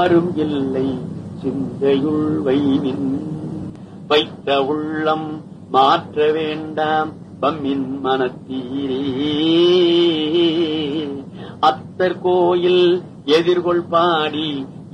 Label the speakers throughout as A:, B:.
A: யாரும் இல்லை சிந்தையுள் வைமின் வைத்த உள்ளம் மாற்ற வேண்டாம் பம்மின் மனத்தீரே அத்தர் கோயில் எதிர்கொள் பாடி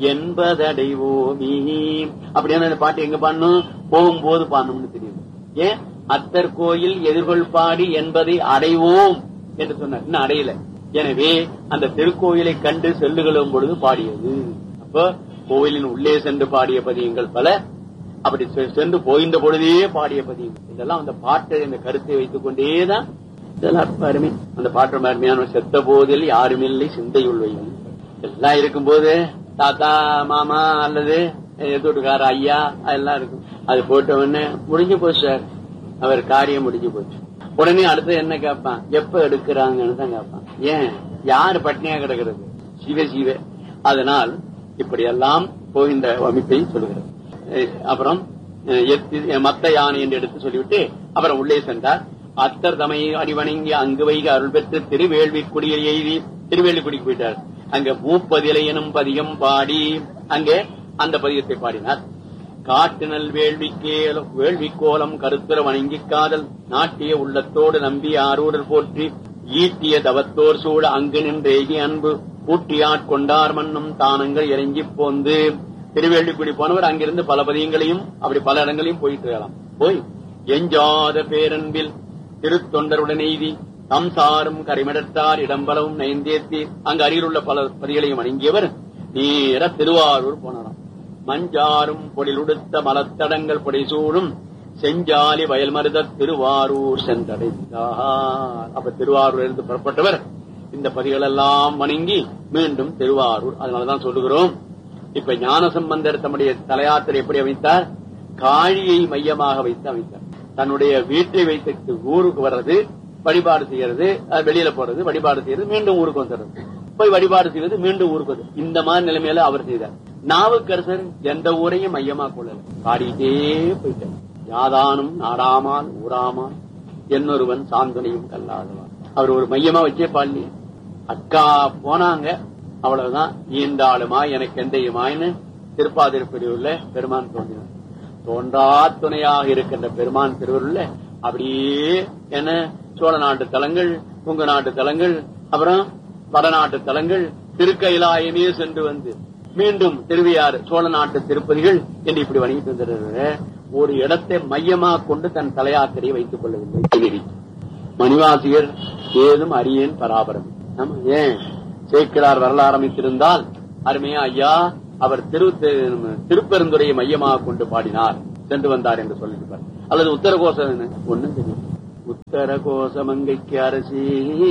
A: என்பதடைவோமே அப்படியான அந்த பாட்டு எங்க பாடணும் போகும்போது பாடணும்னு தெரியும் ஏன் அத்தர் கோயில் எதிர்கொள் பாடி என்பதை அடைவோம் என்று சொன்னார் இன்னும் அடையல எனவே அந்த திருக்கோயிலை கண்டு செல்லுகளும் பொழுது பாடியது அப்போ கோயிலின் உள்ளே சென்று பாடிய பதியங்கள் பல அப்படி செ- சென்று போகின்ற பொழுதே பாடிய பதியங்கள் இதெல்லாம் அந்த பாட்டை அந்த கருத்தை வைத்துக் கொண்டேதான் இதெல்லாம் ரொம்ப அருமை அந்த பாட்டு ரொம்ப அருமையான செத்த போதில் யாருமில்லை சிந்தையுள் வையும் எல்லாம் இருக்கும்போது தாத்தா மாமா அல்லது எதிர்கார ஐயா அதெல்லாம் இருக்கும் அது போட்ட உடனே முடிஞ்சு போச்சு சார் அவர் காரியம் முடிஞ்சு போச்சு உடனே அடுத்து என்ன கேட்பான் எப்ப எடுக்கிறாங்கன்னு தான் கேட்பான் ஏன் யாரு பட்னியா கிடக்கிறது சிவ சிவ அதனால் இப்படியெல்லாம் போகின்ற அமைப்பை சொல்லுகிறது அஹ் அப்புறம் அஹ் எத்தி- மத்த யானை என்று எடுத்து சொல்லிவிட்டு அப்புறம் உள்ளே சென்றார் அத்தர் தமை அடிவணங்கி அங்கு வைக அருள் பெற்று திருவேள்விக்குடியில் எய்தி திருவேள்விக்குடிக்கு போயிட்டார் அங்க மூப்பதிலை எனும் பதியம் பாடி அங்கே அந்த பதியத்தை பாடினார் காட்டுனல் வேள்விக்கே வேள்வி கோலம் கருத்துர வணங்கி காதல் நாட்டிய உள்ளத்தோடு நம்பி ஆரூரர் போற்றி ஈட்டிய தவத்தோர் சூழ அங்கு நின்றேகி அன்பு பூட்டியாட் கொண்டார் மன்னும் தானங்கள் இறங்கி போந்து திருவேள்விக்குடி போனவர் அங்கிருந்து பல பதியங்களையும் அப்படி பல இடங்களையும் போயிட்டு வரலாம் போய் எஞ்சாத பேரன்பில் திருத்தொண்டருடன் எய்தி தம் சாரும் கரிமிடத்தார் இடம்பலவும் நயந்தேத்தி அங்கு அருகில் உள்ள பல பதிகளையும் வணங்கியவர் நேர திருவாரூர் போனாராம் மஞ்சாரும் பொடிலுடுத்த மலத்தடங்கள் பொடிசூடும் செஞ்சாலி வயல் மருத திருவாரூர் சென்றடைந்தார் அப்ப திருவாரூர் இருந்து புறப்பட்டவர் இந்த பதிகள் எல்லாம் வணங்கி மீண்டும் திருவாரூர் அதனாலதான் சொல்லுகிறோம் இப்ப ஞானசம்பந்தர் தம்முடைய தலையாத்திரை எப்படி அமைத்தார் காழியை மையமாக வைத்து அமைத்தார் தன்னுடைய வீட்டை வைத்து ஊருக்கு வர்றது வழிபாடு செய்யறது அஹ் வெளியில போறது வழிபாடு செய்யறது மீண்டும் ஊருக்கு வந்துடுறது போய் வழிபாடு செய்வது மீண்டும் ஊருக்கு வந்து இந்த மாதிரி நிலைமையில அவர் செய்தார் நாவுக்கரசர் எந்த ஊரையும் மையமா கொள்ளல பாடிட்டே போயிட்டார் யாதானும் நாடாமால் ஊராமால் என்னொருவன் சாந்தனையும் கல்லாதவன் அவர் ஒரு மையமா வச்சே பாடலையே அக்கா போனாங்க அவ்வளவுதான் ஈந்தாளுமா எனக்கு எந்தையுமாயின்னு திருப்பாதிருப்படியுள்ள பெருமான் தோன்றினார் தோன்றா துணையாக இருக்கின்ற பெருமான் திருவருள்ல அப்படியே என்ன சோழ நாட்டு தலங்கள் உங்க நாட்டு தலங்கள் அப்புறம் வடநாட்டு தலங்கள் திருக்கைலாயமே சென்று வந்து மீண்டும் திருவியாறு சோழ நாட்டு திருப்பதிகள் என்று இப்படி வணங்கிட்டு வந்துடுற ஒரு இடத்தை மையமாக கொண்டு தன் தலையாத்திரையை வைத்துக் கொள்ளவில்லை திகிரி. மணிவாசியர் ஏதும் அரியேன் பராபரம் ஆமா, ஏன் சேக்கிழார் வரலாறு அமைத்திருந்தால் அருமையா ஐயா அவர் திரு திரு- திருப்பெருந்துறையை மையமாக கொண்டு பாடினார் சென்று வந்தார் என்று சொல்லியிருப்பார் அல்லது உத்தரகோசம் என்ன? ஒண்ணும் தெரியும் உத்தரகோச மங்கைக்கு அரசி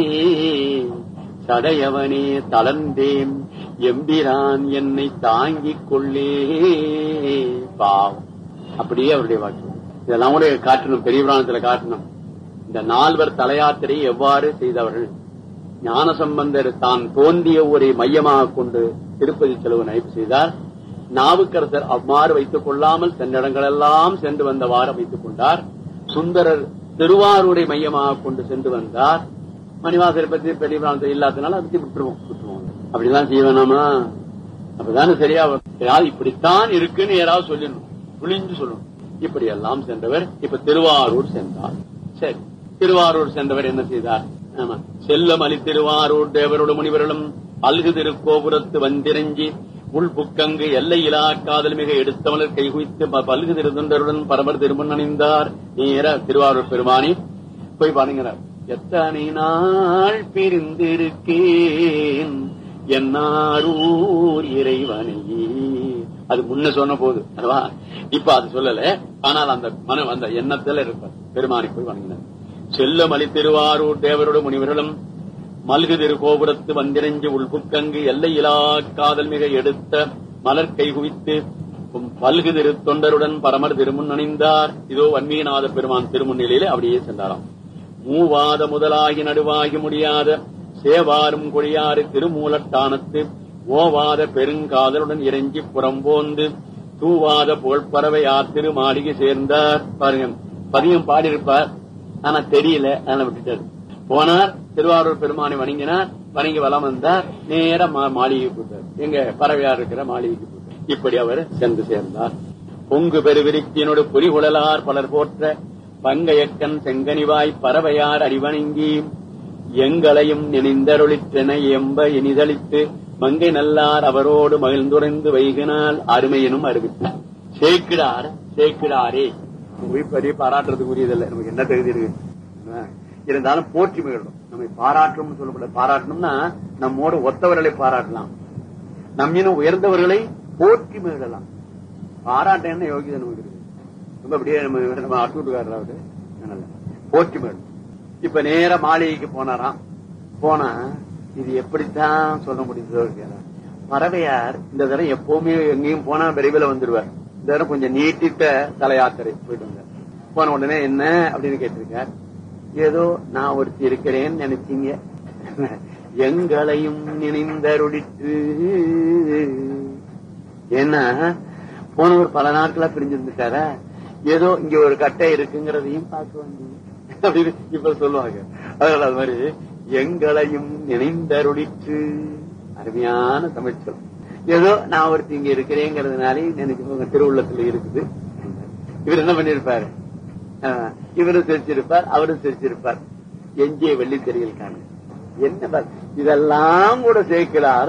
A: சடையவனே தளர்ந்தேன் எம்பிரான் என்னை தாங்கிக் கொள்ளே பாவம் அப்படியே அவருடைய வாக்கு இதெல்லாம் கூட காட்டணும் பெரிய புராணத்துல காட்டணும் இந்த நால்வர் தலையாத்திரை எவ்வாறு செய்தவர்கள் ஞானசம்பந்தர் தான் தோன்றிய ஊரை மையமாக கொண்டு திருப்பதி செலவு நைப்பு செய்தார் நாவுக்கரசர் அவ்வாறு வைத்துக் கொள்ளாமல் சென்ற இடங்களெல்லாம் சென்று வந்தவாறு வைத்துக் கொண்டார் சுந்தரர் திருவாரூரை மையமாக கொண்டு சென்று வந்தார் மணிவாசரை பத்தி பெரிய பிராணத்தில் இல்லாதனால அதை பத்தி விட்டுருவோம் விட்டுருவோம் அப்படிதான் செய்வேனாமா அப்பதானே சரியா வரும். யாராவது இப்படித்தான் இருக்குன்னு யாராவது சொல்லணும் புளிஞ்சு சொல்லணும் இப்படி எல்லாம் சென்றவர் இப்ப திருவாரூர் சென்றார் சரி திருவாரூர் சென்றவர் என்ன செய்தார் ஆமா செல்லம் அலி திருவாரூர் தேவரோடு முனிவர்களும் அல்கு திருக்கோபுரத்து வந்திரஞ்சி உள்புக்கங்கு எல்லையிலா காதல் மிக எடுத்தவளர் கைகுவித்து ப- பல்கு திருத்தொண்டருடன் பரமர் திருமண் அணிந்தார் நேர திருவாரூர் பெருமானி போய் பாருங்கிறார் எத்தனை நாள் பிரிந்திருக்கேன் என்னாரூர் இறைவனையே அது முன்ன சொன்ன போது அதுவா இப்ப அது சொல்லல ஆனால் அந்த மன அந்த எண்ணத்துல இருப்பார் பெருமானை போய் வணங்கினார் செல்லமலி திருவாரூர் தேவரோடு முனிவர்களும் மல்கு திரு கோபுரத்து வந்திரஞ்சு உள்புக்கங்கு எல்லையிலா காதல் மிக எடுத்த மலர் கைகுவித்து உம் பல்கு திரு தொண்டருடன் பரமர் திருமுன் அணிந்தார் இதோ வன்மீகநாத பெருமான் திருமுன்னிலையிலே அப்படியே சென்றாராம் மூவாத முதலாகி நடுவாகி முடியாத சேவாரும் கொடியாறு திருமூலட்டானத்து ஓவாத பெருங்காதலுடன் இறங்கி புறம்போந்து தூவாத புகழ்பறவை ஆத்திரு மாளிகை சேர்ந்தார் பாருங்க பதியம் பாடியிருப்பார் ஆனா தெரியல அதனால விட்டுட்டாரு போனார் திருவாரூர் பெருமானை வணங்கினார் வணங்கி வலம் வந்தார் நேர மாளிகை போட்டார் எங்க பறவையார் இருக்கிற மாளிகைக்கு போட்டார் இப்படி அவர் சென்று சேர்ந்தார் பொங்கு பெருவிருத்தியனோடு பொறிகுழலார் பலர் போற்ற பங்கையக்கன் செங்கனிவாய் பறவையார் அடிவணங்கி எங்களையும் நினைந்தருளிற்றென எம்ப இனிதளித்து மங்கை நல்லார் அவரோடு மகிழ்ந்துரைந்து வைகினால் அருமையினும் அறிவித்தார் சேக்கிடார் சேக்கிடாரே பெரிய பாராட்டுறதுக்குரியதில்லை நமக்கு என்ன தகுதி இருக்கு ஆ, இருந்தாலும் போற்றி மகிழணும் நம்மை பாராட்டணும்னு சொல்லப்பட பாராட்டணும்னா நம்மோடு ஒத்தவர்களை பாராட்டலாம் நம்மினும் உயர்ந்தவர்களை போற்றி மகிழலாம் பாராட்ட என்ன யோகிதை நமக்கு இருக்கு ரொம்ப அப்படியே நம்ம நம்ம அட்டுக்காரர் அவரு அதனால போற்றி மகிழணும் இப்ப நேர மாளிகைக்கு போனாராம் போனா இது எப்படித்தான் சொல்ல முடியுது பறவையார் இந்த தடவை எப்பவுமே எங்கேயும் போனா விரைவில் வந்துருவார் இந்த தடவை கொஞ்சம் நீட்டித்த தல யாத்திரை போயிட்டு வந்தார் போன உடனே என்ன அப்படின்னு கேட்டிருக்கார் ஏதோ நான் ஒருத்தி இருக்கிறேன்னு நினைச்சீங்க எங்களையும் நினைந்தருளிட்டு ஏன்னா போனவர் பல நாட்களா பிரிஞ்சிருந்துட்டாரா ஏதோ இங்க ஒரு கட்டை இருக்குங்கிறதையும் பார்க்க வந்தீங்க அப்படின்னு இப்ப சொல்லுவாங்க அதனால அது மாதிரி எங்களையும் நினைந்தருளிட்டு அருமையான தமிழ்ச்சொல் ஏதோ நான் ஒருத்தி இங்க இருக்கிறேங்கிறதுனாலே எனக்கு உங்க திருவுள்ளத்துல இருக்குது இவர் என்ன பண்ணிருப்பாரு ஆஹ், இவரும் சிரிச்சிருப்பார் அவரும் சிரிச்சிருப்பார் எஞ்சிய வெள்ளி தெரியல் காண என்ன பார், இதெல்லாம் கூட சேர்க்கிறார்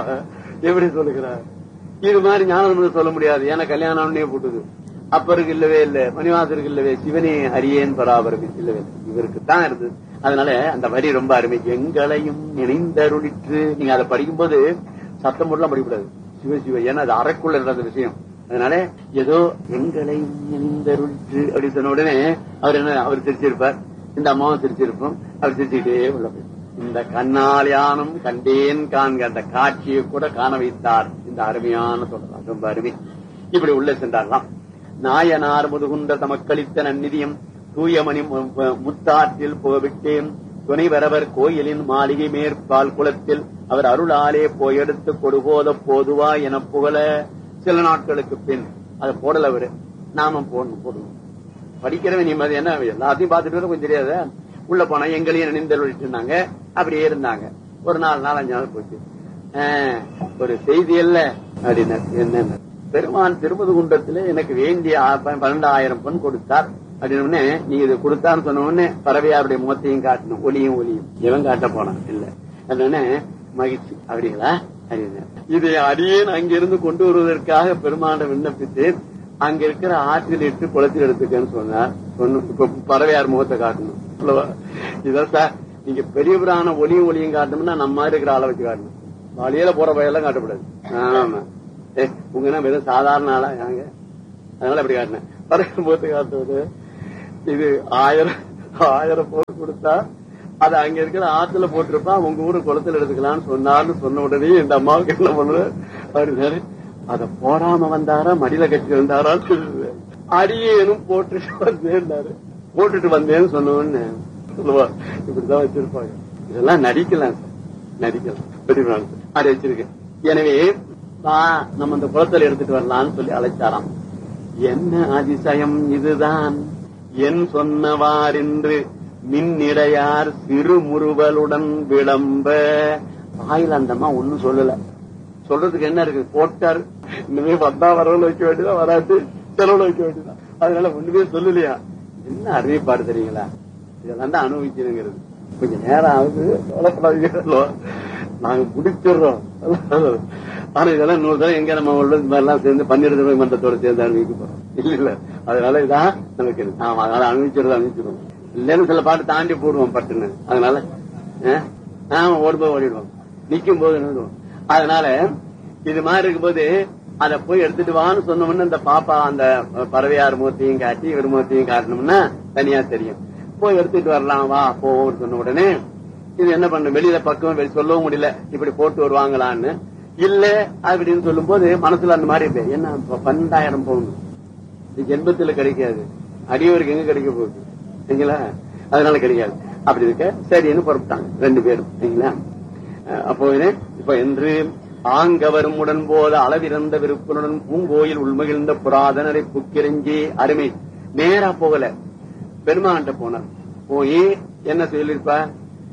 A: எப்படி சொல்லுகிறார் இது மாதிரி ஞானம் சொல்ல முடியாது ஏன்னா கல்யாணம் போட்டுது அப்பருக்கு இல்லவே இல்ல மணிவாசருக்கு இல்லவே சிவனே அரியேன் பராபரமி இல்லவே இல்லை இவருக்கு தான் இருந்தது அதனால அந்த வரி ரொம்ப அருமை எங்களையும் நினைந்தருளிற்று நீங்க அதை படிக்கும்போது சத்தம் போட்டுலாம் படிக்கூடாது சிவ சிவ ஏன்னா அது அறைக்குள்ள இருந்த விஷயம் அதனால ஏதோ எங்களையும் நினைந்தருளிற்று அப்படி சொன்ன உடனே அவர் என்ன அவர் சிரிச்சிருப்பார் இந்த அம்மாவும் சிரிச்சிருப்போம் அவர் சிரிச்சுக்கிட்டே உள்ள போய் இந்த கண்ணால் யானும் கண்டேன் காண்க அந்த காட்சியை கூட காண வைத்தார் இந்த அருமையான சொல்லலாம் ரொம்ப அருமை இப்படி உள்ளே சென்றாரலாம் நாயனார் முதுகுன்ற தமக்களித்த நன்னிதியம் தூயமணி மு- மு- முத்தாற்றில் புகவிட்டேன் துணைவரவர் கோயிலின் மாளிகை மேற்பால் குளத்தில் அவர் அருளாலே போயெடுத்து கொடுபோத போதுவா என புகழ சில நாட்களுக்கு பின் அதை போடல அவரு நாம போடணும் போடணும் படிக்கிறவன் நிம்மதி என்ன எல்லாத்தையும் பார்த்துட்டு வர கொஞ்சம் தெரியாத உள்ள போனா எங்களையும் நினைந்து இருந்தாங்க அப்படியே இருந்தாங்க ஒரு நாலு நாலஞ்சு நாள் போச்சு ஆஹ், ஒரு செய்தி இல்ல அப்படின்னா என்ன பெருமான் திருமது குண்டத்துல எனக்கு வேண்டிய ஆ- ப- பன்னெண்டாயிரம் பொன் கொடுத்தார் அப்படின்னு உடனே நீ இது கொடுத்தான்னு சொன்ன உடனே பறவையாருடைய முகத்தையும் காட்டணும் ஒளியும் ஒளியும் இவன் காட்ட போனான் இல்ல அதனால மகிழ்ச்சி அப்படிங்களா அப்படின்னு இதை அடியேன் அங்கிருந்து கொண்டு வருவதற்காக பெருமாண்ட விண்ணப்பித்து அங்க இருக்கிற ஆற்றில் இட்டு குளத்தில் எடுத்துக்கன்னு சொன்னார் சொன்ன இப்ப பறவையார் முகத்தை காட்டணும் அல்லவா? இதான் சார் நீங்க பெரிய பிரான ஒளியும் ஒளியும் காட்டணும்னா நம்ம மாதிரி இருக்கிற ஆளை வச்சு காட்டணும் வழியில போற பையெல்லாம் காட்டக்கூடாது ஆமா ஏ உங்க என்ன வெறும் சாதாரண ஆளா யாங்க அதனால அப்படி காட்டினேன் பறவையார் முகத்தை காட்டுவது இது ஆயிரம் ஆயிரம் போட்டு கொடுத்தா அது அங்க இருக்கிற ஆத்துல போட்டிருப்பா உங்க ஊரு குளத்துல எடுத்துக்கலாம்னு சொன்னார்னு சொன்ன உடனே இந்த அம்மாவுக்கு என்ன பண்ணுது அப்படின்னாரு அத போடாம வந்தாரா மடியில கட்டி வந்தாரான்னு சொல்லுது அடியேனும் போட்டுட்டு வந்தேன்னாரு போட்டுட்டு வந்தேன்னு சொன்னோன்னு சொல்லுவா இப்படிதான் வச்சிருப்பாங்க இதெல்லாம் நடிக்கலாம் சார் நடிக்கலாம் பெரிய அதை வச்சிருக்கேன் எனவே வா நம்ம இந்த குளத்துல எடுத்துட்டு வரலாம்னு சொல்லி அழைச்சாராம் என்ன அதிசயம் இதுதான் என் சொன்னவாறென்று மின்னிடையார் சிறுமுறுவலுடன் விளம்ப வாயில் அந்தம்மா ஒண்ணும் சொல்லல சொல்றதுக்கு என்ன இருக்கு போட்டார் இனிமே வந்தா வரவுல வைக்க வேண்டியதா வராது செலவுல வைக்க வேண்டியதா அதனால ஒண்ணுமே சொல்லலையா என்ன அறிவிப்பாரு தெரியுங்களா இதெல்லாம் தான் அனுபவிக்கணுங்கிறது கொஞ்சம் நேரம் ஆகுது கவலைப்படாதீங்க. நாங்க முடிச்சிடுறோம் ஆனா இதெல்லாம் நூறு தடவை எங்க நம்ம உள்ள இந்த மாதிரிலாம் சேர்ந்து பன்னிரண்டு ரூபாய் மன்றத்தோட சேர்ந்து அனுபவிக்க போறோம் இல்ல இல்ல அதனால இதான் நமக்கு இருக்கு. ஆமா அதனால அனுபவிச்சிருந்தோம் அனுபவிச்சிருவோம் இல்லைன்னு சில பாட்டு தாண்டி போடுவோம் பட்டுன்னு அதனால ஆஹ், ஆமா ஓடும்போது ஓடிடுவோம் நிக்கும் போது நின்றுடுவோம் அதனால இது மாதிரி இருக்கும்போது அத போய் எடுத்துட்டு வான்னு சொன்னோம்னா இந்த பாப்பா அந்த பறவையார் மூர்த்தியும் காட்டி இவர் மூர்த்தியும் காட்டணும்னா தனியா தெரியும் போய் எடுத்துட்டு வரலாம் வா போவோம்னு சொன்ன உடனே இது என்ன பண்ண வெளியில பக்கம் வெளி சொல்லவும் முடியல இப்படி போட்டு வருவாங்களான்னு இல்ல அப்படின்னு சொல்லும் போது மனசுல அந்த மாதிரி இருக்கு என்ன இப்ப பன்னெண்டாயிரம் போகணும் இது ஜென்மத்துல கிடைக்காது அடியவருக்கு எங்க கிடைக்க போகுது சரிங்களா அதனால கிடைக்காது அப்படி இருக்க சரின்னு புறப்பட்டாங்க ரெண்டு பேரும் சரிங்களா அஹ் அப்போ என்ன இப்ப என்று ஆங்கவரும் உடன் போத அளவிறந்த விருப்பனுடன் பூங்கோயில் உள்மகிழ்ந்த புராதனரை புக்கிரஞ்சி அருமை நேரா போகல பெருமாண்ட போனார் போய் என்ன சொல்லிருப்பா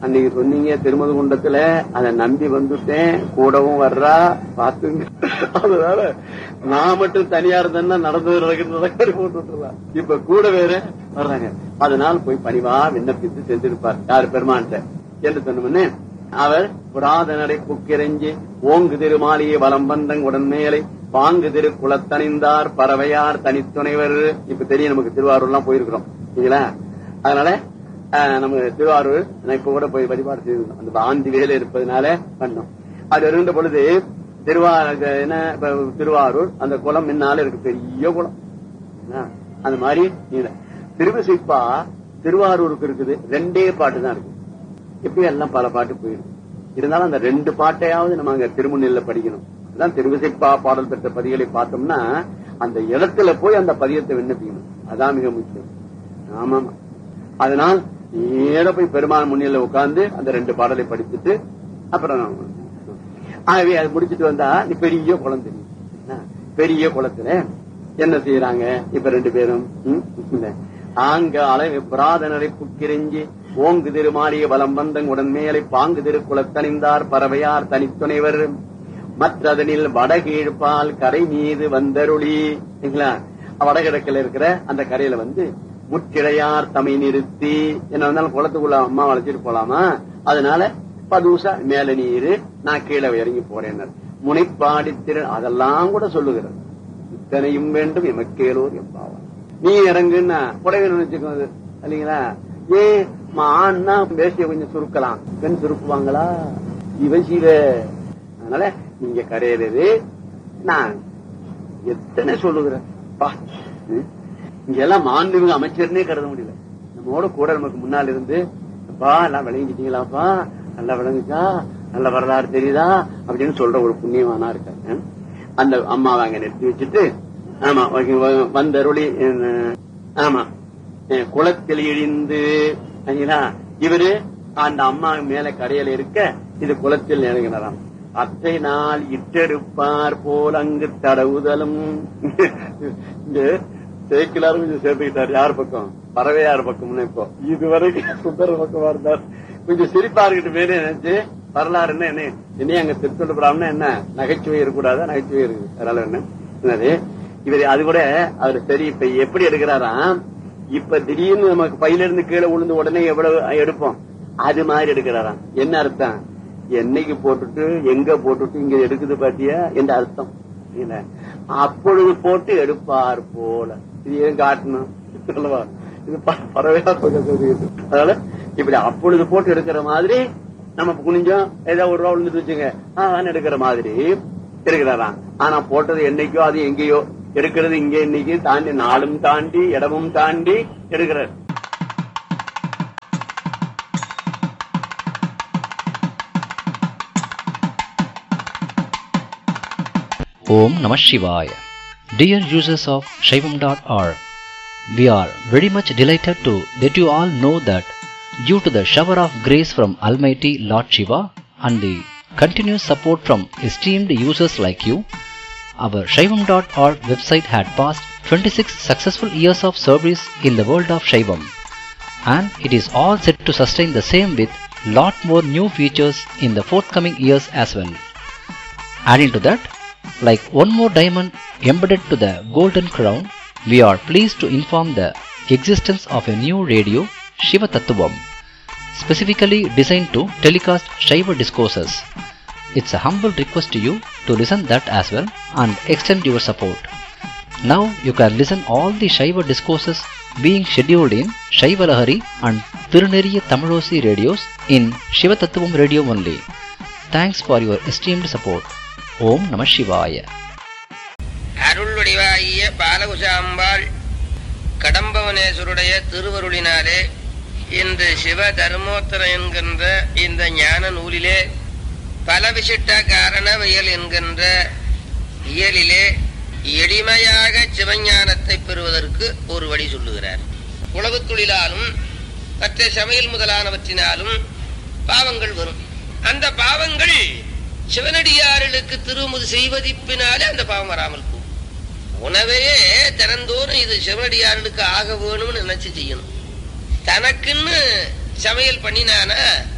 A: அன்னைக்கு சொன்னீங்க திருமது குண்டத்துல அதை நம்பி வந்துட்டேன் கூடவும் வர்றா பாத்துங்க அதனால நான் மட்டும் தனியா இருந்தேன்னா நடந்தது நடக்கிறது போட்டு விட்டுறலாம் இப்ப கூட வேற வர்றாங்க அதனால போய் பணிவா விண்ணப்பித்து செஞ்சிருப்பார் யார் பெருமான்ட்ட என்று சொன்னோம்னே அவர் புராதனரை புக்கிரஞ்சி ஓங்கு திருமாலியை வலம் வந்தங் உடன் மேலை பாங்கு திரு குலத்தணிந்தார் பறவையார் தனித்துணைவர் இப்ப தெரியும் நமக்கு திருவாரூர் எல்லாம் போயிருக்கிறோம் சரிங்களா அதனால ஆஹ், நம்ம திருவாரூர் நான் இப்ப கூட போய் வழிபாடு செய்திருந்தோம் அந்த ஆந்தி வேலை இருப்பதனால பண்ணோம் அது இருந்த பொழுது திருவாரூர் என்ன இப்ப திருவாரூர் அந்த குளம் முன்னால இருக்கு பெரிய குளம் என்ன? அந்த மாதிரி நீல திருவிசைப்பா திருவாரூருக்கு இருக்குது ரெண்டே பாட்டு தான் இருக்கு இப்பயும் எல்லாம் பல பாட்டு போயிடும் இருந்தாலும் அந்த ரெண்டு பாட்டையாவது நம்ம அங்க திருமுன்னில படிக்கணும் அதான் திருவிசைப்பா பாடல் பெற்ற பதிகளை பார்த்தோம்னா அந்த இடத்துல போய் அந்த பதியத்தை விண்ணப்பிக்கணும் அதான் மிக முக்கியம் ஆமாமா அதனால் நேர போய் பெருமாள் முன்னில உட்கார்ந்து அந்த ரெண்டு பாடலை படிச்சுட்டு அப்புறம் ஆகவே அது முடிச்சிட்டு வந்தா நீ பெரிய குளம் தெரியும் என்ன? பெரிய குளத்துல என்ன செய்யறாங்க இப்ப ரெண்டு பேரும் ம்? இல்ல. ஆங்க அளவு பிராதனரை புக்கிரிஞ்சி ஓங்கு திருமாலிய வலம் வந்தங் உடன் மேலை பாங்கு திருக்குளத்தணிந்தார் பறவையார் தனித்துணைவர் மற்றதனில் வடகீழ்பால் கரை மீது வந்தருளி சரிங்களா வடகிழக்கில் இருக்கிற அந்த கரையில வந்து முற்றிடையார் தமை நிறுத்தி என்ன வந்தாலும் குளத்துக்குள்ள அம்மா வளைச்சிட்டு போலாமா அதனால பதூசா மேல நீரு நான் கீழே இறங்கி போறேன் முனைப்பாடி திரு அதெல்லாம் கூட சொல்லுகிறது இத்தனையும் வேண்டும் எமக்கேலோர் எம்பாவா நீ இறங்குன்னா புடவை நினைச்சுக்கோ அது இல்லைங்களா ஏ மான்னா வேஷ்டிய கொஞ்சம் சுருக்கலாம் பெண் சுருக்குவாங்களா இவ சிவ அதனால நீங்க கரையிறது நான் எத்தனை சொல்லுகிறேன் பா ம். இங்க எல்லாம் மாண்புமிகு அமைச்சர்னே கருத முடியல நம்மோட கூட நமக்கு முன்னால் இருந்து அப்பா எல்லாம் விளங்கிட்டீங்களாப்பா நல்லா விளங்குச்சா நல்ல வரலாறு தெரியுதா அப்படின்னு சொல்ற ஒரு புண்ணியமானா இருக்காங்க அந்த அம்மாவை அங்க நிறுத்தி வச்சுட்டு ஆமா வ- வ- வந்தருளி அஹ், ஆமா அஹ், குளத்தில் இழிந்து சரிங்களா இவரு அந்த அம்மா மேல கரையில இருக்க இது குளத்தில் இறங்கினாராம் அத்தை நாள் இட்டெடுப்பார் போல் அங்கு தடவுதலும் இங்க சேக்கிலாரும் கொஞ்சம் சேர்த்துக்கிட்டார் யார் பக்கம் பறவையார் பக்கம்னு இப்போ இதுவரைக்கும் சுந்தர பக்கமா இருந்தார் கொஞ்சம் சிரிப்பா இருக்கட்டும் வேணும் நினைச்சு வரலாறுன்னா என்ன என்ன அங்க திருத்தொண்டு பிராமணா என்ன நகைச்சுவை இருக்கக்கூடாதா நகைச்சுவை இருக்கு அதனால என்ன என்னது இவர் அது கூட அவர் சரி இப்ப எப்படி எடுக்கிறாராம் இப்ப திடீர்னு நமக்கு பையில இருந்து கீழே விழுந்து உடனே எவ்வளவு எடுப்போம் அது மாதிரி எடுக்கிறாராம் என்ன அர்த்தம் என்னைக்கு போட்டுட்டு எங்க போட்டுட்டு இங்க எடுக்குது பாத்தியா என்ற அர்த்தம் இல்ல அப்பொழுது போட்டு எடுப்பார் போல இது ஏன் காட்டணும் சொல்லவா இது ப- பறவையா பக்கம் தெரியுது. அதனால இப்படி அப்பொழுது போட்டு எடுக்கிற மாதிரி நம்ம குனிஞ்சோம் ஏதோ ஒரு ரூபா விழுந்துட்டு வச்சுங்க ஆஹ் எடுக்கிற மாதிரி இருக்கிறாராம் ஆனா போட்டது என்னைக்கோ அது எங்கேயோ எடுக்கிறது இங்க இன்னைக்கு தாண்டி நாளும் தாண்டி இடமும் தாண்டி எடுக்கிறார்
B: Om Namah Shivaya. Dear users of Shaivam.org, we are very much delighted to let you all know that due to the shower of grace from Almighty Lord Shiva and the continuous support from esteemed users like you, our Shaivam.org website had passed 26 successful years of service in the world of Shaivam and it is all set to sustain the same with lot more new features in the forthcoming years as well. Adding to that, like one more diamond embedded to the golden crown, we are pleased to inform the existence of a new radio, Shiva Tattvam, specifically designed to telecast Shiva discourses. It's a humble request to you to listen that as well and extend your support. Now you can listen all the Shaiva discourses being scheduled in Shaiva Lahari and Tiruneriya Tamilosi radios in Shiva Tattvam radio only. Thanks for your esteemed support. Om Namah Shivaya.
C: அருள்வடிவாகிய பாலகுசாம்பாள் கடம்பவனேஸ்வருடைய திருவருளினாலே இன்று சிவ தர்மோத்தரம் என்கின்ற இந்த ஞான நூலிலே பல விசிட்ட காரணவியல் என்கின்ற இயலிலே எளிமையாக சிவஞானத்தை பெறுவதற்கு ஒரு வழி சொல்லுகிறார் உழவுத் தொழிலாலும் மற்ற சமையல் முதலானவற்றினாலும் பாவங்கள் வரும் அந்த பாவங்கள் சிவனடியார்களுக்கு திருமுது செய்வதிப்பினாலே அந்த பாவம் வராமல் போகும் உணவையே திறந்தோறும் இது சிவனடியார்களுக்கு ஆக வேணும்னு நினைச்சு செய்யணும் தனக்குன்னு சமையல் பண்ணினானா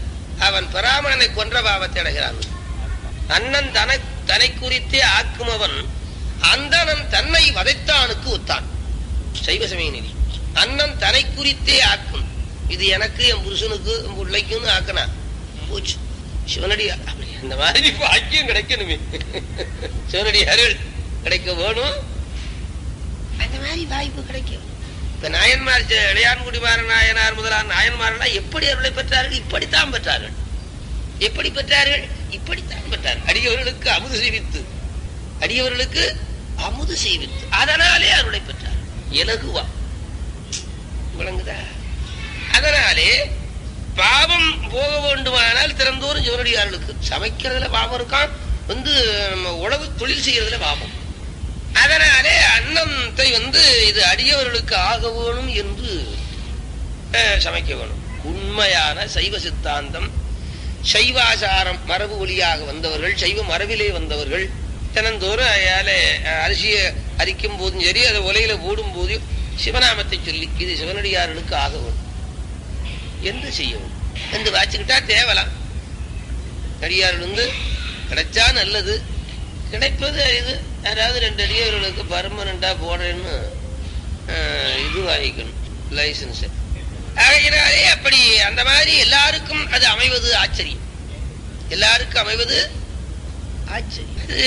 C: அவன் பிராமணனை கொன்ற பாவத்தை அடைகிறான் அண்ணன் தன தனை குறித்தே ஆக்குமவன் அந்தணன் தன்னை வதைத்தானுக்கு ஒத்தான் சைவ சமய நிதி அண்ணன் தனை குறித்தே ஆக்கும் இது எனக்கு என் புருஷனுக்கு என் பிள்ளைக்குன்னு ஆக்கினா போச்சு சிவனடியா அப்படி இந்த மாதிரி பாக்கியம் கிடைக்கணுமே சிவனடியார்கள் கிடைக்க வேணும் அந்த மாதிரி வாய்ப்பு கிடைக்கும் இப்ப நாயன்மார் ஜெ- இளையான்குடிமாறன் நாயனார் முதலான நாயன்மாரெல்லாம் எப்படி அருளை பெற்றார்கள் இப்படித்தான் பெற்றார்கள் எப்படி பெற்றார்கள் இப்படித்தான் பெற்றார்கள் அடியவர்களுக்கு அமுது செய்வித்து அடியவர்களுக்கு அமுது செய்வித்து அதனாலே அருளை பெற்றார் இலகுவா விளங்குதா அதனாலே பாவம் போக வேண்டுமானால் திறந்தோறும் சிவனடியார்களுக்கு சமைக்கிறதுல பாவம் இருக்கான் வந்து நம்ம உழவு தொழில் செய்யறதுல பாவம் அதனாலே அன்னத்தை வந்து இது அடியவர்களுக்கு ஆக வேணும் என்று அஹ், சமைக்க வேணும் உண்மையான சைவ சித்தாந்தம் சைவாசாரம் மரபு வழியாக வந்தவர்கள் சைவ மரபிலே வந்தவர்கள் தினந்தோறும் அயால அரிசியை அரிக்கும் போதும் சரி அதை உலையில போடும் போதும் சிவநாமத்தை சொல்லி இது சிவனடியார்களுக்கு ஆக வேணும் என்று செய்யவும் என்று வாச்சுக்கிட்டா தேவலாம் அடியார்கள் வந்து கிடைச்சா நல்லது கிடைப்பது இது யாராவது ரெண்டு அடியவர்களுக்கு பர்மனண்டா போடுறேன்னு அஹ், இது வாங்கிக்கணும் லைசன்ஸ் ஆகையினாலே அப்படி அந்த மாதிரி எல்லாருக்கும் அது அமைவது ஆச்சரியம் எல்லாருக்கும் அமைவது ஆச்சரியம் அது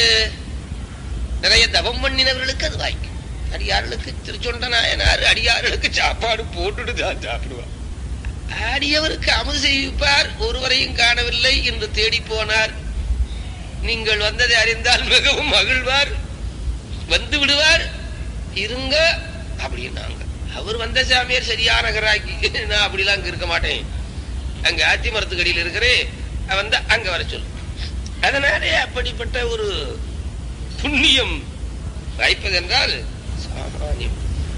C: நிறைய தவம் பண்ணினவர்களுக்கு அது வாய்க்கும் அடியார்களுக்கு திருச்சொண்ட நாயனார் அடியார்களுக்கு சாப்பாடு போட்டுட்டு தான் சாப்பிடுவார் அடியவருக்கு அமுது செய்விப்பார் ஒருவரையும் காணவில்லை என்று தேடி போனார் நீங்கள் வந்ததை அறிந்தால் மிகவும் மகிழ்வார் வந்து விடுவார் இருங்க அப்படின்னாங்க அவர் வந்த சாமியார் சரியான கராக்கி நான் அப்படிலாம் அங்க இருக்க மாட்டேன் அங்க ஆத்தி மரத்துக்கடியில் இருக்கிறேன் வந்தா அங்க வர சொல்லு அதனாலே அப்படிப்பட்ட ஒரு புண்ணியம் வாய்ப்பதென்றால் சாமானியம்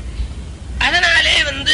C: அதனாலே வந்து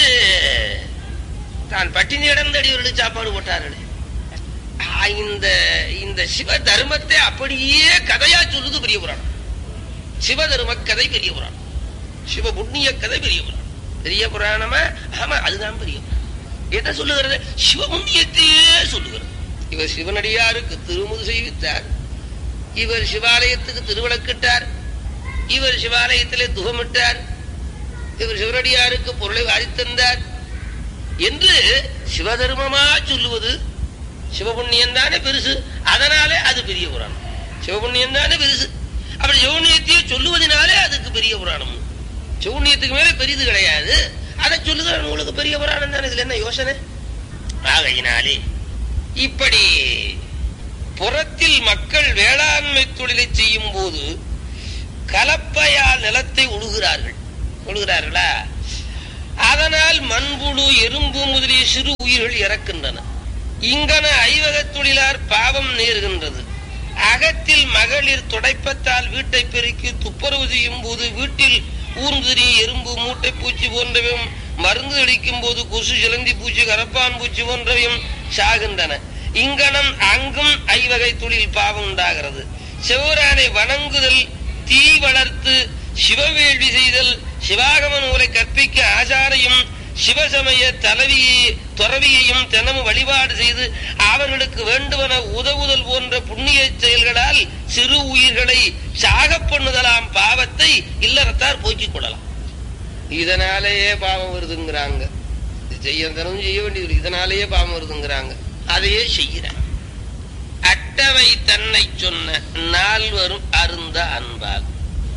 C: தான் பட்டினி இடந்து அடியவர்களுக்கு சாப்பாடு போட்டார்களே ஆ, இந்த இந்த சிவ தர்மத்தை அப்படியே கதையா சொல்லுது பெரிய புராணம் சிவ தர்ம கதை பெரிய புராணம் சிவ புண்ணிய கதை பெரிய புராணம் பெரிய புராணமா ஆமா அதுதான் பெரிய புராணம் எதை சொல்லுகிறது சிவ புண்ணியத்தையே சொல்லுகிறது இவர் சிவனடியாருக்கு திருமுது செய்வித்தார் இவர் சிவாலயத்துக்கு திருவிளக்கிட்டார் இவர் சிவாலயத்திலே துகமிட்டார் இவர் சிவனடியாருக்கு பொருளை வாரித்தந்தார் என்று சிவதர்மமா சொல்லுவது சிவபுண்ணியம் தானே பெருசு அதனாலே அது பெரிய புராணம் சிவபுண்ணியம் தானே பெருசு அப்படி சிவபுண்ணியத்தையே சொல்லுவதனாலே அதுக்கு பெரிய புராணம் சிவபுண்ணியத்துக்கு மேல பெரியது கிடையாது அதை சொல்லுகிற நூலுக்கு பெரிய புராணம் தானே இதுல என்ன யோசனை ஆகையினாலே இப்படி புறத்தில் மக்கள் வேளாண்மை தொழிலை செய்யும் போது கலப்பையால் நிலத்தை உழுகிறார்கள் உழுகிறார்களா அதனால் மண்புழு எறும்பு முதலிய சிறு உயிர்கள் இறக்கின்றன இங்கன ஐவகத் தொழிலார் பாவம் நேர்கின்றது அகத்தில் மகளிர் துடைப்பத்தால் வீட்டை பெருக்கி துப்புரவு செய்யும் போது வீட்டில் ஊர்ந்துரி எறும்பு மூட்டை பூச்சி போன்றவையும் மருந்து அடிக்கும் போது கொசு சிலந்தி பூச்சி கரப்பான் பூச்சி போன்றவையும் சாகின்றன இங்கனம் அங்கும் ஐவகை தொழில் பாவம் உண்டாகிறது சிவரானை வணங்குதல் தீ வளர்த்து சிவவேள்வி செய்தல் சிவாகம நூலை கற்பிக்க ஆசாரையும் சிவசமய தலைவியை துறவியையும் தினமும் வழிபாடு செய்து அவர்களுக்கு வேண்டுவன உதவுதல் போன்ற புண்ணிய செயல்களால் சிறு உயிர்களை சாகப் பண்ணுதலாம் பாவத்தை இல்லறத்தார் போக்கிக் கொள்ளலாம் இதனாலேயே பாவம் வருதுங்கிறாங்க இது செய்ய தினமும் செய்ய வேண்டியது இதனாலேயே பாவம் வருதுங்கிறாங்க அதையே செய்கிறாங்க அட்டவை தன்னை சொன்ன நால்வரும் அருந்த அன்பால்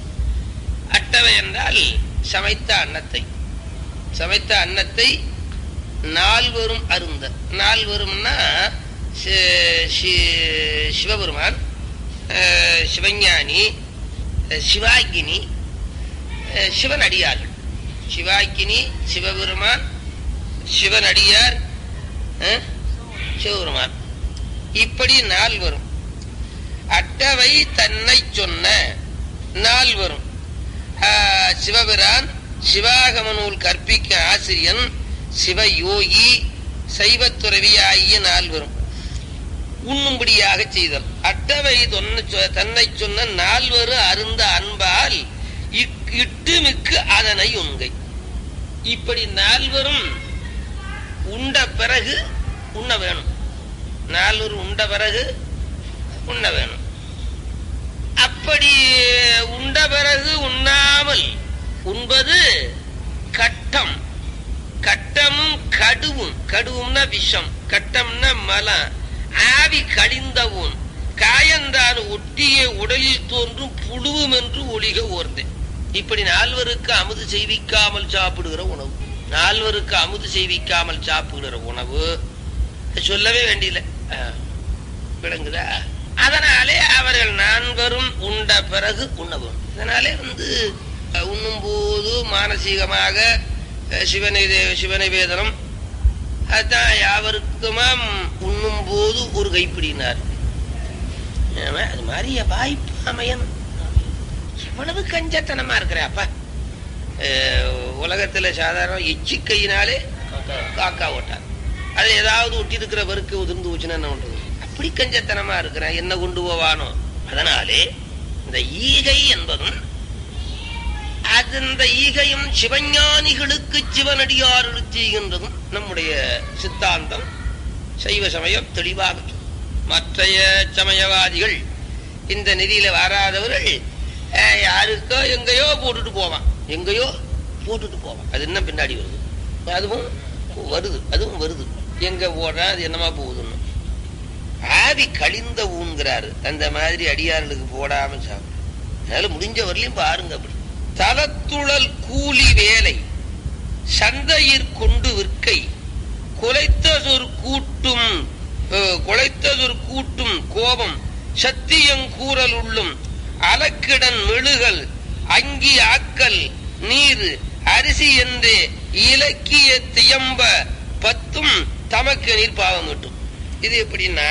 C: அட்டவை என்றால் சமைத்த அன்னத்தை சமைத்த அன்னத்தை நால்வரும் அருந்த நால்வரும்னா சி- சி- சிவபெருமான் அஹ், சிவஞானி அஹ், சிவாகினி அஹ், சிவனடியார்கள் சிவாகினி சிவபெருமான் சிவனடியார் அஹ், சிவபெருமான் இப்படி நால்வரும் அட்டவை தன்னை சொன்ன நால்வரும் ஆஹ், சிவபிரான் சிவாகம நூல் கற்பிக்க ஆசிரியன் சிவயோகி சைவத்துறவி ஆகிய நால்வரும் உண்ணும்படியாக செய்தல் அட்டவை தொன்ன சொ- தன்னை சொன்ன நால்வரு அருந்த அன்பால் இக்- இட்டு மிக்கு அதனை உண்கை இப்படி நால்வரும் உண்ட பிறகு உண்ண வேணும் நால்வர் உண்ட பிறகு உண்ண வேணும் அப்படி உண்ட பிறகு உண்ணாமல் உண்பது கட்டம் கட்டமும் கடுவும் கடுவும்னா விஷம் கட்டம்னா மலம் ஆவி கழிந்தவும் காயந்தான் ஒட்டிய உடலில் தோன்றும் புழுவும் என்று ஒளிக ஓர்ந்தேன் இப்படி நால்வருக்கு அமுது செய்விக்காமல் சாப்பிடுகிற உணவு நால்வருக்கு அமுது செய்விக்காமல் சாப்பிடுகிற உணவு சொல்லவே வேண்டியதில்லை ஆ, விளங்குதா அதனாலே அவர்கள் நான்வரும் உண்ட பிறகு உண்ணவும் இதனாலே வந்து அஹ், உண்ணும் போது மானசீகமாக அஹ், சிவனை சிவநிவேதனம் அதான் யாவருக்குமாம் உண்ணும் போது ஒரு கைப்பிடினார் ஆமா, அது மாதிரி வாய்ப்பு அமையணும் எவ்வளவு கஞ்சத்தனமா இருக்கிற அப்பா அஹ், உலகத்துல சாதாரண எச்சிக்கையினாலே காக்கா ஓட்டார் அது ஏதாவது ஒட்டி இருக்கிற வருக்கு உதிர்ந்து போச்சுன்னா என்ன பண்றது அப்படி கஞ்சத்தனமா இருக்கிறேன் என்ன கொண்டு போவானோ அதனாலே இந்த ஈகை என்பதும் அது இந்த ஈகையும் சிவஞானிகளுக்கு சிவனடியார்களுக்கு செய்கின்றதும் நம்முடைய சித்தாந்தம் சைவ சமயம் தெளிவாக சொல்லும். மற்றைய சமயவாதிகள் இந்த நிதியில வராதவர்கள் அஹ், யாருக்கோ எங்கேயோ போட்டுட்டு போவான் எங்கேயோ போட்டுட்டு போவான் அது என்ன பின்னாடி வருது அதுவும் வருது அதுவும் வருது எங்க போடுறா அது என்னமா போகுதுன்னு ஆவி கழிந்த ஊன்கிறாரு அந்த மாதிரி அடியார்களுக்கு போடாம சாப்பிடு அதனால முடிஞ்ச வரலையும் பாருங்க அப்படி தலத்துழல் கூலி வேலை சந்தையிற் கொண்டு விற்கை குலைத்ததொரு கூட்டும் அஹ், குலைத்ததொரு கூட்டும் கோபம் சத்தியம் கூறல் உள்ளும் அலக்கிடன் மெழுகல் அங்கி ஆக்கல் நீர் அரிசி என்று இலக்கிய தியம்ப பத்தும் தமக்கு நீர் பாவம் விட்டும் இது எப்படின்னா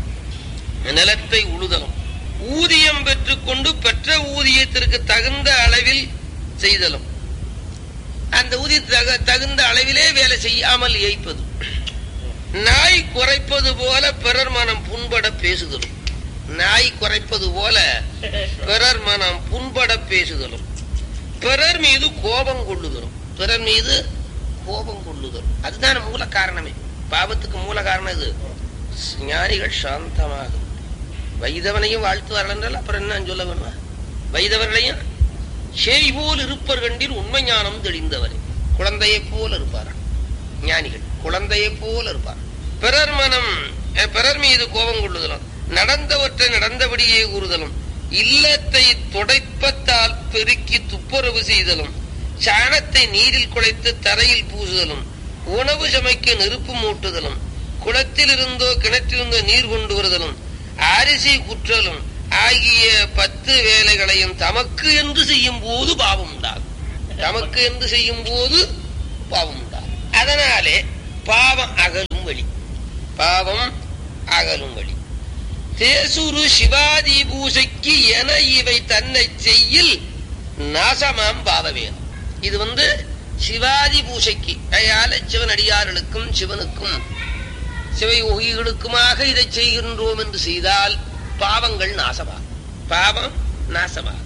C: நிலத்தை உழுதலும் ஊதியம் பெற்றுக்கொண்டு பெற்ற ஊதியத்திற்கு தகுந்த அளவில் செய்தலும் அந்த ஊதியத்துக்கு தகுந்த அளவிலே வேலை செய்யாமல் ஏய்ப்பது நாய் குறைப்பது போல பிறர் மனம் புண்பட பேசுதலும் நாய் குறைப்பது போல பிறர் மனம் புண்பட பேசுதலும் பிறர் மீது கோபம் கொள்ளுதலும் பிறர் மீது கோபம் கொள்ளுதலும் அதுதான் மூல காரணமே பாவத்துக்கு மூல காரணம் இது ஞானிகள் சாந்தமாக வைதவனையும் வாழ்த்துவார்கள் என்றால் அப்புறம் என்ன சொல்ல வேணுமா வைதவர்களையும் சேய் போல் இருப்பர் கண்டில் உண்மை ஞானம் தெளிந்தவரே குழந்தையைப் போல இருப்பாராம் ஞானிகள் குழந்தையைப் போல இருப்பார் பிறர் மனம் அஹ், பிறர் மீது கோபம் கொள்ளுதலும் நடந்தவற்றை நடந்தபடியே கூறுதலும் இல்லத்தை துடைப்பத்தால் பெருக்கி துப்புரவு செய்தலும் சாணத்தை நீரில் குழைத்து தரையில் பூசுதலும் உணவு சமைக்க நெருப்பு மூட்டுதலும் குளத்திலிருந்தோ கிணற்றிலிருந்தோ நீர் கொண்டு வருதலும் அரிசி குற்றலும் ஆகிய பத்து வேலைகளையும் தமக்கு என்று செய்யும் போது பாவம் உண்டாகும் தமக்கு என்று செய்யும் போது பாவம் உண்டாகும் அதனாலே பாவம் அகலும் வழி பாவம் அகலும் வழி தேசுரு சிவாதி பூசைக்கு என இவை தன்னை செய்யில் நாசமாம் பாவவேதம் இது வந்து சிவாதி பூசைக்கு அயால சிவனடியார்களுக்கும் சிவனுக்கும் சிவயோகிகளுக்குமாக இதை செய்கின்றோம் என்று செய்தால் பாவங்கள் நாசமாகும் பாவம் நாசமாகும்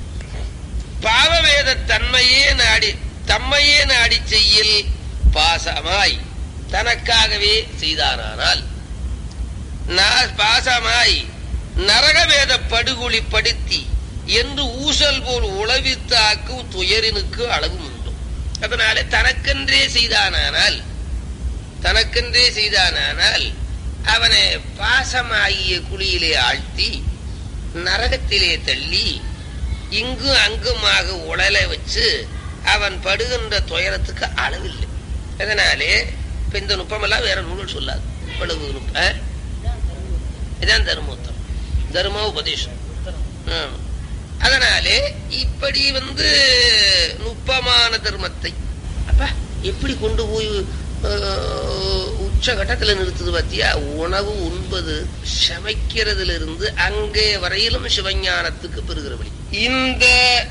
C: பாவவேத தன்மையே நாடி தம்மையே நாடி செய்யில் பாசமாய் தனக்காகவே செய்தாரானால் நா- பாசமாய் நரகவேத படுகொலி படுத்தி என்று ஊசல் போல் உளவித்தாக்கும் துயரினுக்கு அளவு உண்டு அதனாலே தனக்கென்றே செய்தானானால் தனக்கென்றே செய்தானானால் அவனை பாசமாகிய குழியிலே ஆழ்த்தி நரகத்திலே தள்ளி இங்கும் அங்குமாக உடல வச்சு அவன் படுகின்ற துயரத்துக்கு அளவில்லை அதனாலே இப்ப இந்த நுட்பமெல்லாம் வேற நூல்கள் சொல்லாது இவ்வளவு நுட்ப இதான் தர்மோத்தம் தர்ம உபதேசம் ஆம். அதனாலே இப்படி வந்து நுட்பமான தர்மத்தை அப்ப எப்படி கொண்டு போய் அஹ், உச்சகட்டத்துல நிறுத்துது பாத்தியா உணவு உண்பது சமைக்கிறதுல இருந்து அங்கே வரையிலும் சிவஞானத்துக்கு பெறுகிற வழி இந்த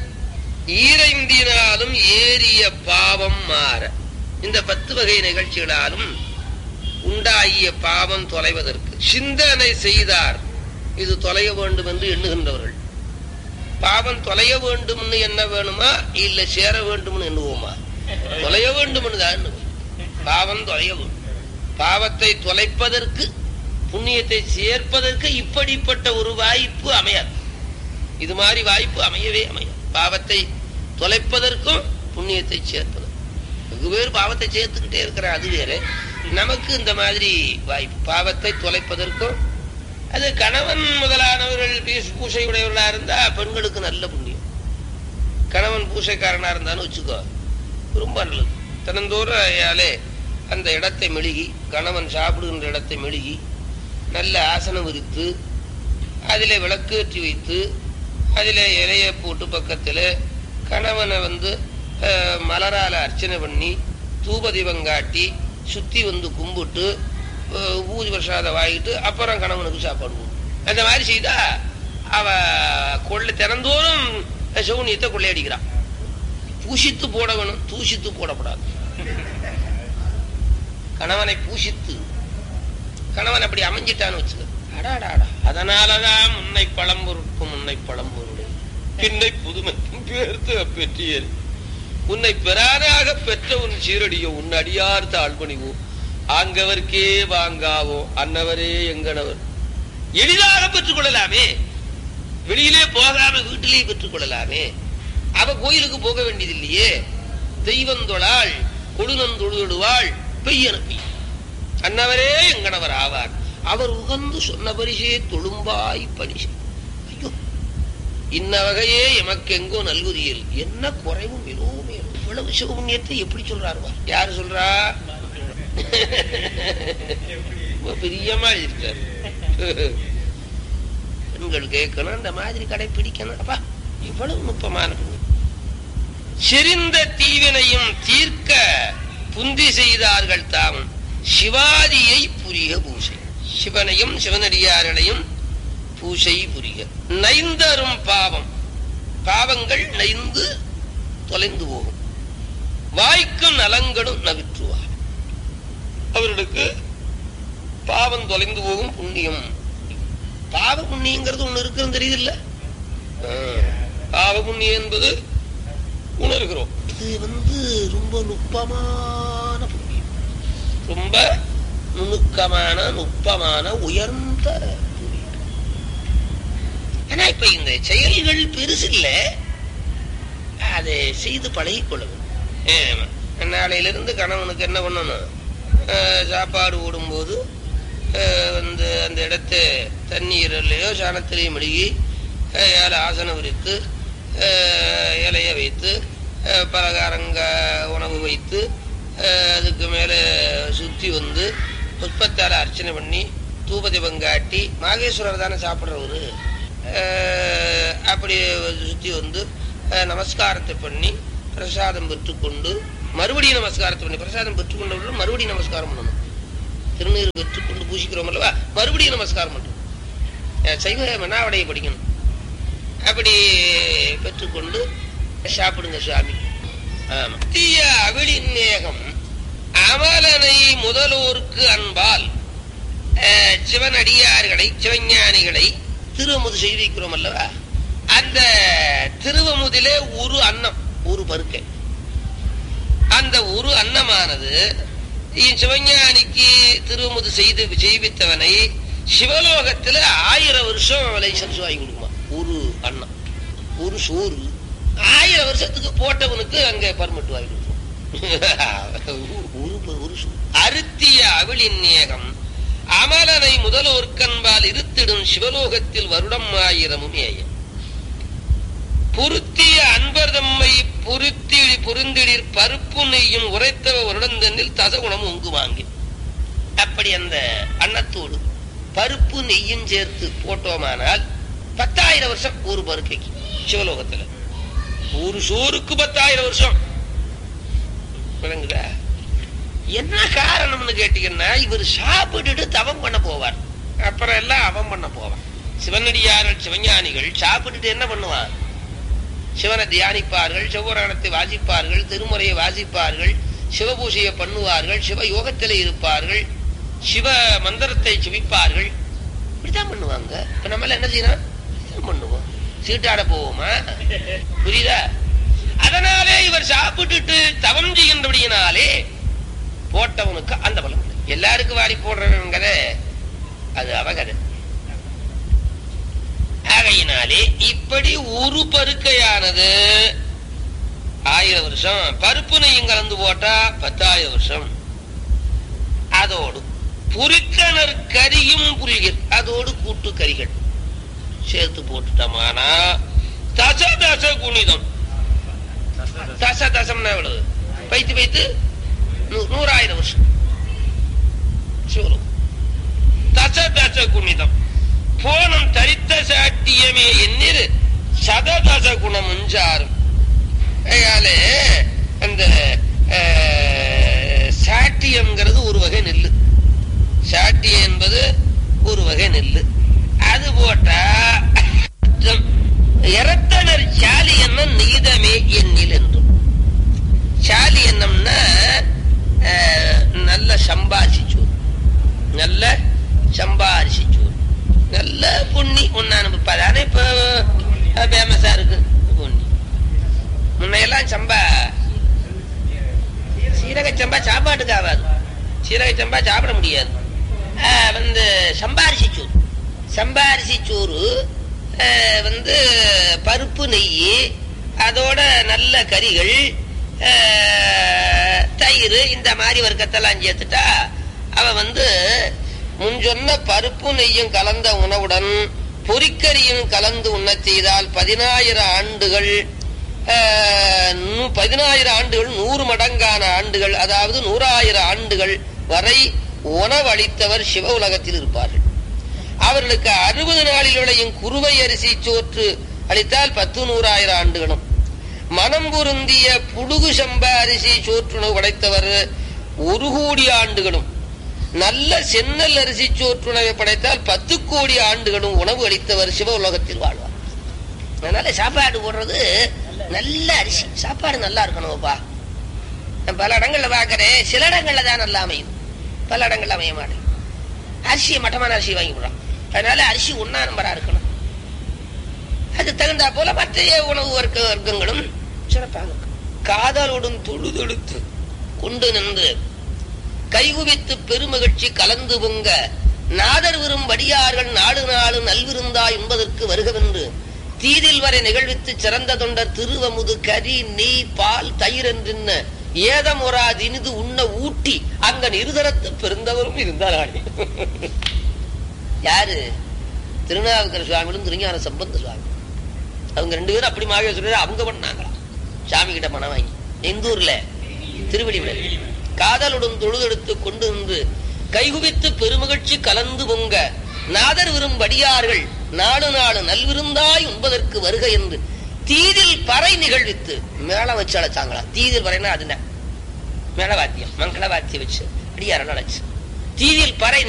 C: ஈரைந்தினாலும் ஏறிய பாவம் மாற இந்த பத்து வகை நிகழ்ச்சிகளாலும் உண்டாகிய பாவம் தொலைவதற்கு சிந்தனை செய்தார் இது தொலைய வேண்டும் என்று எண்ணுகின்றவர்கள் பாவம் தொலைய வேண்டும்னு என்ன வேணுமா இல்ல சேர வேண்டும்னு எண்ணுவோமா தொலைய வேண்டும் தான் எண்ணுவோம். பாவம் தொலைய வேண்டும் பாவத்தை தொலைப்பதற்கு புண்ணியத்தை சேர்ப்பதற்கு இப்படிப்பட்ட ஒரு வாய்ப்பு அமையாது இது மாதிரி வாய்ப்பு அமையவே அமையாது பாவத்தை தொலைப்பதற்கும் புண்ணியத்தை சேர்ப்பது வெகு பேர் பாவத்தை சேர்த்துக்கிட்டே இருக்கிற அது வேற நமக்கு இந்த மாதிரி வாய்ப்பு பாவத்தை தொலைப்பதற்கும் அது கணவன் முதலானவர்கள் பீஸ் பூசை உடையவர்களா இருந்தா பெண்களுக்கு நல்ல புண்ணியம் கணவன் பூசைக்காரனா இருந்தான்னு வச்சுக்கோ ரொம்ப நல்லது தினந்தோறும் அயாலே அந்த இடத்தை மெழுகி கணவன் சாப்பிடுகின்ற இடத்தை மெழுகி நல்ல ஆசனம் விரித்து அதிலே விளக்கேற்றி வைத்து அதிலே இலைய போட்டு பக்கத்தில் கணவனை வந்து அஹ், மலரால அர்ச்சனை பண்ணி தூபதீபம் காட்டி சுத்தி வந்து கும்பிட்டு அஹ், ஊதி பிரசாதம் வாங்கிட்டு அப்புறம் கணவனுக்கு சாப்பாடு போடும் அந்த மாதிரி செய்தா அவ கொள்ளை தினந்தோறும் சௌனியத்தை கொள்ளையடிக்கிறான் பூஷித்து போட வேணும் தூஷித்து போடக்கூடாது கணவனை பூஷித்து கணவன் அப்படி அமைஞ்சிட்டான்னு வச்சுக்க அடாடாடா அதனாலதான் முன்னை பழம்பொருட்கும் முன்னை பழம்பொருளே பின்னை புதுமைக்கும் பேர்த்து பெற்றியல் உன்னை பெறாராக பெற்ற உன் சீரடியோ உன் அடியார் தாழ்பணிவோ ஆங்கவர்க்கே வாங்காவோ அன்னவரே எங்கனவர் எளிதாக பெற்றுக் கொள்ளலாமே வெளியிலே போகாம வீட்டிலேயே பெற்றுக் கொள்ளலாமே அவ கோயிலுக்கு போக வேண்டியதில்லையே தெய்வந்தொழாள் கொடுநந்தொழுவாள் பெய்யனப்பி அன்னவரே எங்கனவர் ஆவார் அவர் உகந்து சொன்ன பரிசே தொழும்பாய் பணி செய். ஐயோ இன்ன வகையே எமக்கெங்கோ நல்குதியில் என்ன குறைவும் மிகவும் இவ்வளவு சிவபுண்ணியத்தை எப்படி சொல்றாருவா யாரு சொல்றா ரொம்ப பிரியமா இருக்காரு பெண்கள் கேட்கணும் இந்த மாதிரி கடைபிடிக்கணும் அப்பா இவ்வளவு நுட்பமான புண்ணியம். செறிந்த தீவினையும் தீர்க்க புந்தி செய்தார்கள் தாம் சிவாதியை புரிய பூசை சிவனையும் சிவனடியார்களையும் பூசை புரிய நைந்தரும் பாவம் பாவங்கள் நைந்து தொலைந்து போகும் வாய்க்கும் நலங்களும் நவிற்றுவார் அவர்களுக்கு பாவம் தொலைந்து போகும் புண்ணியம் பாவ புண்ணியங்கிறது ஒண்ணு இருக்குன்னு தெரியுது இல்ல பாவ புண்ணியம் என்பது உணர்கிறோம் இது வந்து ரொம்ப நுட்பமான புண்ணியம் ரொம்ப நுணுக்கமான நுட்பமான உயர்ந்த புண்ணியம் ஆனா இப்ப இந்த செயல்கள் பெருசு இல்ல அதை செய்து பழகிக் கொள்ள வேண்டும் ஏமா. நாளையிலிருந்து கணவனுக்கு என்ன பண்ணணும் அஹ், சாப்பாடு ஓடும்போது அஹ், வந்து அந்த இடத்தை தண்ணீரிலையோ சாணத்திலையும் மெழுகி அஹ், ஏழை ஆசனம் விரித்து அஹ், இலைய வைத்து அஹ், பலகாரங்க உணவு வைத்து அஹ், அதுக்கு மேலே சுத்தி வந்து புஷ்பத்தால அர்ச்சனை பண்ணி தூபதீபம் காட்டி மாகேஸ்வரர் தானே சாப்பிட்றவரு அஹ், அப்படி சுத்தி வந்து அஹ், நமஸ்காரத்தை பண்ணி பிரசாதம் பெற்றுக்கொண்டு மறுபடியும் நமஸ்காரத்தை பண்ணி பிரசாதம் பெற்றுக்கொண்டவர்கள் மறுபடியும் நமஸ்காரம் பண்ணணும் திருநீர் பெற்றுக்கொண்டு பூசிக்கிறோம் அல்லவா மறுபடியும் நமஸ்காரம் பண்ணணும் அஹ், சைவ மனாவடையை படிக்கணும் அப்படி பெற்றுக்கொண்டு சாப்பிடுங்க சுவாமி ஆமா. தீய அவிழின் நேகம் அமலனை முதலோர்க்கு அன்பால் அஹ், சிவனடியார்களை சிவஞானிகளை திருவமுது செய்திருக்கிறோம் அல்லவா அந்த திருவமுதிலே ஒரு அன்னம் ஒரு பருக்கை அந்த ஒரு அன்னமானது இ- சிவஞானிக்கு திருமுது செய்து செய்வித்தவனை சிவலோகத்துல ஆயிரம் வருஷம் லைசன்ஸ் வாங்கி கொடுக்குமா ஒரு அன்னம் ஒரு சோறு ஆயிரம் வருஷத்துக்கு போட்டவனுக்கு அங்க பர்மிட் வாங்கி கொடுக்கும் ஒரு ப- ஒரு சோறு. அருத்திய அவிழின் நேகம் அமலனை முதலோர்க்கன்பால் இருத்திடும் சிவலோகத்தில் வருடம் ஆயிரமும் ஏய பொருத்திய அன்பர் தம்மை பொருத்தி பொருந்திடிர் பருப்பு நெய்யும் உரைத்தவ வருடந்தனில் தசகுணம் உங்கு வாங்கி அப்படி அந்த அன்னத்தோடு பருப்பு நெய்யும் சேர்த்து போட்டோமானால் பத்தாயிரம் வருஷம் ஒரு பருக்கைக்கு சிவலோகத்துல ஒரு சோறுக்கு பத்தாயிரம் வருஷம் விளங்குதா என்ன காரணம்னு கேட்டீங்கன்னா இவர் சாப்பிட்டுட்டு தவம் பண்ண போவார் அப்புறம் எல்லாம் அவம் பண்ண போவான் சிவனடியார்கள் சிவஞானிகள் சாப்பிட்டுட்டு என்ன பண்ணுவான் சிவனை தியானிப்பார்கள் சிவபுராணத்தை வாசிப்பார்கள் திருமுறையை வாசிப்பார்கள் சிவபூஜையை பண்ணுவார்கள் சிவ யோகத்திலே இருப்பார்கள் சிவ மந்திரத்தை செவிப்பார்கள் இப்படித்தான் பண்ணுவாங்க இப்ப நம்மள என்ன செய்யணும் இப்படித்தான் பண்ணுவோம் சீட்டாட போவோமா புரியுதா அதனாலே இவர் சாப்பிட்டுட்டு தவம் செய்கின்றபடியினாலே போட்டவனுக்கு அந்த பலம் எல்லாருக்கும் வாரி போடுறவங்கிற அது அவகதை ஆகையினாலே இப்படி ஒரு பருக்கையானது ஆயிரம் வருஷம் பருப்பு நெய்யும் கலந்து போட்டா பத்தாயிரம் வருஷம் அதோடு புரிக்கணர் கரியும் புலிகள் அதோடு கூட்டு கரிகள் சேர்த்து போட்டுட்டோமானா தச தச குணிதம் தச தசம்னா எவ்வளவு வைத்து வைத்து நூ- நூறாயிரம் வருஷம் சிவரும் தச தச குணிதம் போனம் தரித்த சாட்டியமே எண்ணிரு சததச குணம் முஞ்சாரும் அதனாலே அந்த அஹ், சாட்டியம்ங்கிறது ஒரு வகை நெல்லு சாட்டியம் என்பது ஒரு வகை நெல்லு அது போட்டா இறத்தனர் சாலி என்னும் நீதமே எண்ணில் என்றும் சாலி என்னம்னா அஹ், நல்ல சம்பாரிச்சோறு நல்ல சம்பாரிச்சோறு நல்ல புண்ணி ஒன்னா நம்ம அதானே இப்போ ஃபேமஸா இருக்கு புண்ணி முன்னையெல்லாம் சம்பா சீரக சம்பா சாப்பாட்டுக்கு ஆகாது சீரக சம்பா சாப்பிட முடியாது ஆஹ் வந்து சம்பாரிசி சோறு சம்பாரிசி சோறு ஆஹ் வந்து பருப்பு நெய் அதோட நல்ல கறிகள் ஆஹ் தயிர் இந்த மாதிரி வர்க்கத்தெல்லாம் சேர்த்துட்டா அவன் வந்து முன் சொன்ன பருப்பு நெய்யும் கலந்த உணவுடன் பொறிக்கறியும் கலந்து உண்ணச் செய்தால் பதினாயிரம் ஆண்டுகள் ஆஹ், நூ- பதினாயிரம் ஆண்டுகள் நூறு மடங்கான ஆண்டுகள் அதாவது நூறாயிரம் ஆண்டுகள் வரை உணவளித்தவர் சிவ உலகத்தில் இருப்பார்கள் அவர்களுக்கு அறுபது நாளில் விளையும் குருவை அரிசி சோற்று அளித்தால் பத்து நூறாயிரம் ஆண்டுகளும் மனம் பொருந்திய புடுகு சம்ப அரிசி சோற்றுணவு படைத்தவர் ஒரு கோடி ஆண்டுகளும் நல்ல சென்னல் அரிசி சோற்றுணவை படைத்தால் பத்து கோடி ஆண்டுகளும் உணவு அளித்தவர் சிவ உலகத்தில் வாழ்வார் அதனால சாப்பாடு போடுறது நல்ல அரிசி சாப்பாடு நல்லா இருக்கணும்ப்பா நான் பல இடங்கள்ல பாக்குறேன் சில இடங்கள்ல தான் நல்லா அமையும் பல இடங்கள்ல அமைய மாட்டேன் அரிசி மட்டமான அரிசி வாங்கி விடுறான் அதனால அரிசி ஒன்னா நம்பரா இருக்கணும் அது தகுந்தா போல மற்ற உணவு வர்க்க வர்க்கங்களும் சிறப்பாக இருக்கும். காதலுடன் தொழுதொடுத்து கொண்டு நின்று கைகுவித்து பெருமகிழ்ச்சி கலந்து பொங்க நாதர் விரும் வடியார்கள் நாடு நாடு நல்விருந்தா என்பதற்கு வருகவென்று தீதில் வரை நிகழ்வித்து சிறந்த தொண்டர் திருவமுது கரி நெய் பால் தயிர் என்றின்ன ஏதமுறா தினிது உண்ண ஊட்டி அங்க இருதரத்து பெருந்தவரும் இருந்தாராளே யாரு திருநாவுக்கர சுவாமிகளும் திருஞான சம்பந்த சுவாமி அவங்க ரெண்டு பேரும் அப்படி மாகேஸ்வரர் அவங்க பண்ணாங்களாம் சாமி கிட்ட பணம் வாங்கி எந்த ஊர்ல திருவடிவில காதலுடன் தொழுதெடுத்து கொண்டு நின்று கைகுவித்து பெருமகிழ்ச்சி கலந்து பொங்க நாதர் விரும் வடியார்கள் நாடு நாடு நல்விருந்தாய் உண்பதற்கு வருக என்று தீதில் பறை நிகழ்வித்து மேளம் வச்சு அழைச்சாங்களா தீதில் பறைனா அதுன மேள வாத்தியம் மங்கள வாத்தியம் வச்சு அடியாரெல்லாம் அழைச்சு தீதில் பறை